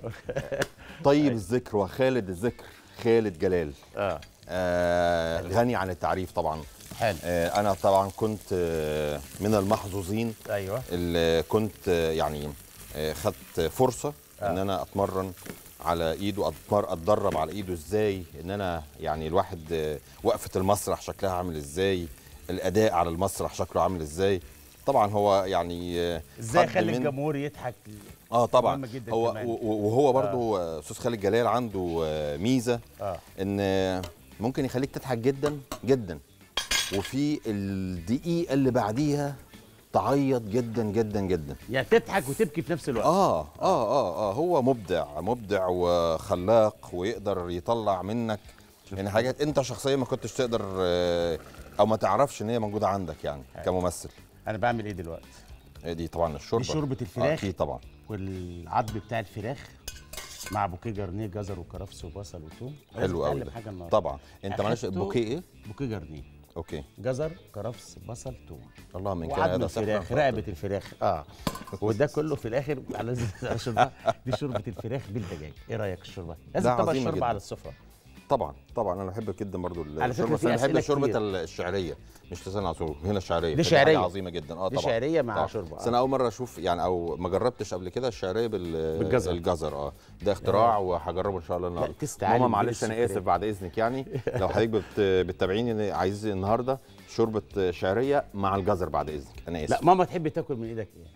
طيب الذكر وخالد الذكر خالد جلال اه آه غني عن التعريف طبعا حلو آه انا طبعا كنت آه من المحظوظين ايوه اللي كنت آه، يعني آه، خدت فرصه آه. ان انا اتمرن على ايده أتمر اتدرب على ايده ازاي ان انا يعني الواحد آه، وقفه المسرح شكلها عامل ازاي الاداء على المسرح شكله عامل ازاي طبعا هو يعني آه، ازاي حد اخلي من- الجمهور يضحك اه طبعا مهمة جدا هو كمان. و- و- وهو برضو آه، استاذ خالد جلال عنده آه، ميزه اه ان آه، ممكن يخليك تضحك جدا جدا وفي الدقيقه اللي بعديها تعيط جدا جدا جدا يعني تضحك وتبكي في نفس الوقت اه اه اه اه هو مبدع مبدع وخلاق ويقدر يطلع منك يعني حاجات انت شخصيا ما كنتش تقدر آه، او ما تعرفش ان هي موجوده عندك يعني كممثل انا بعمل ايه دلوقتي آه، دي طبعا الشوربه دي شوربة الفراخ. آه، اكيد طبعا والعظم بتاع الفراخ مع بوكيه جرنيه جزر وكرفس وبصل وثوم حلو قوي قوي حاجه النهارده طبعا انت معلش أخدته بوكيه ايه بوكيه جرنيه اوكي جزر كرفس بصل ثوم الله من كان وعظم هذا الفراخ سحر رقبه الفراخ اه وده كله في الاخر على الشوربه دي شوربه الفراخ بالدجاج ايه رايك الشوربه لازم ده طبق عظيمة الشوربه جدا. على السفره طبعا طبعا انا بحب جدا برضو على فكرة الشوربه في بس انا بحب أسئلة الشوربه كتير. الشعريه مش لسان عصفور هنا الشعريه دي فدي حاجة شعرية. عظيمه جدا اه دي طبعا شعريه مع طبعاً. شوربه بس انا اول مره اشوف يعني او ما جربتش قبل كده الشعريه بال بالجزر. الجزر اه ده اختراع وهجربه ان شاء الله النهارده تست عالي ماما من معلش انا اسف السكريات. بعد اذنك يعني لو حضرتك بت... بتتابعيني عايز النهارده شوربه شعريه مع الجزر بعد اذنك انا اسف لا ماما تحب تاكل من ايدك ايه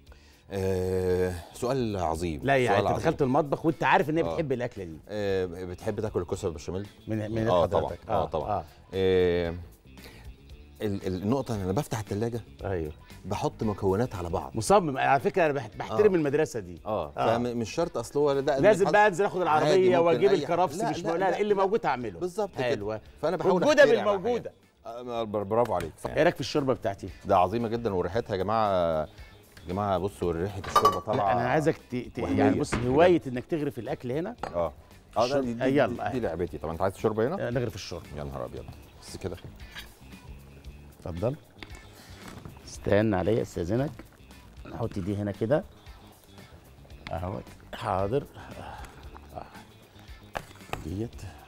آه سؤال عظيم لا يعني سؤال انت عظيم. دخلت المطبخ وانت عارف ان هي آه. بتحب الاكله دي آه بتحب تاكل الكوسه بالبشاميل من من اه طبعا حضرتك. اه طبعا اه آه ال- ال- النقطه ان انا بفتح الثلاجه ايوه بحط مكونات على بعض مصمم على فكره انا بح- بحترم آه. المدرسه دي اه, آه. فمش شرط اصل هو ده لازم الحظ- بقى انزل اخد عادي، العربيه ممكن واجيب أي- الكرفس لا، مش لا، لا, لا, لا، اللي لا. موجود هعمله بالظبط كده. حلوه فانا بحاول موجوده أخترع بقى بالموجوده حاجات. آه، برافو عليك صح ايه رايك في الشوربه بتاعتي ده عظيمه جدا وريحتها يا جماعه يا جماعه بصوا ريحه الشوربه طالعه انا عايزك ت... ت... وهمية. يعني بص هوايه انك تغرف الاكل هنا اه اه ده دي, الشوربة- دي, دي, يلا. دي لعبتي طب انت عايز الشوربه هنا آه، نغرف الشوربه يا نهار ابيض بس كده اتفضل استنى عليا استاذنك نحط دي هنا كده اهو حاضر آه. ديت